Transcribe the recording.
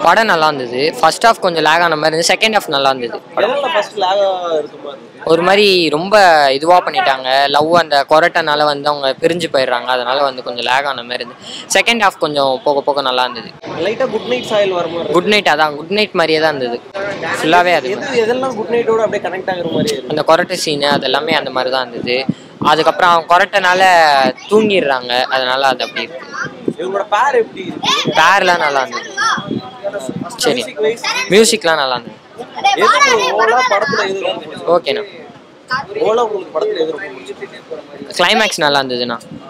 படம் நல்லா இருந்தது ஃபர்ஸ்ட் ஹாஃப் கொஞ்சம் லேக் ஆன மாதிரி இருந்தது செகண்ட் ஹாஃப் நல்லா இருந்தது எதனால ஃபர்ஸ்ட் லாகா இருக்க மாதிரி இருக்கு ஒரு மாதிரி ரொம்ப இதுவாக பண்ணிட்டாங்க லவ் அந்த கொரட்டனால வந்து அவங்க பிரிஞ்சு போயிடுறாங்க அதனால வந்து கொஞ்சம் லேக் ஆன மாதிரி இருந்தது செகண்ட் ஹாஃப் கொஞ்சம் போக போக நல்லா இருந்தது லைட்டா குட் நைட் சாயல் வர மாதிரி குட் நைட் அதான் குட் நைட் மாதிரியே தான் இருந்தது ஃபுல்லாகவே அது எது எதெல்லாம் குட் நைட்டோட அப்படியே கனெக்ட் ஆகுற மாதிரி இருக்கு அந்த கொரட்டை சீனு அது எல்லாமே அந்த மாதிரி தான் இருந்தது அதுக்கப்புறம் அவங்க கொரட்டனால தூங்கிடுறாங்க அதனால அது அப்படி இருக்கு இவங்களோட பேர் எப்படி இருக்கு பேர்லாம் நல்லா இருந்தது சரி Music wise, மியூசிக்லாம் நல்லா இருந்தது எது ஓலா படத்துல எது ரொம்ப பிடிச்சது? ஓகேண்ணா ஓலா உங்களுக்கு படத்துல எது ரொம்ப பிடிச்சது கிளைமேக்ஸ் நல்லா இருந்ததுண்ணா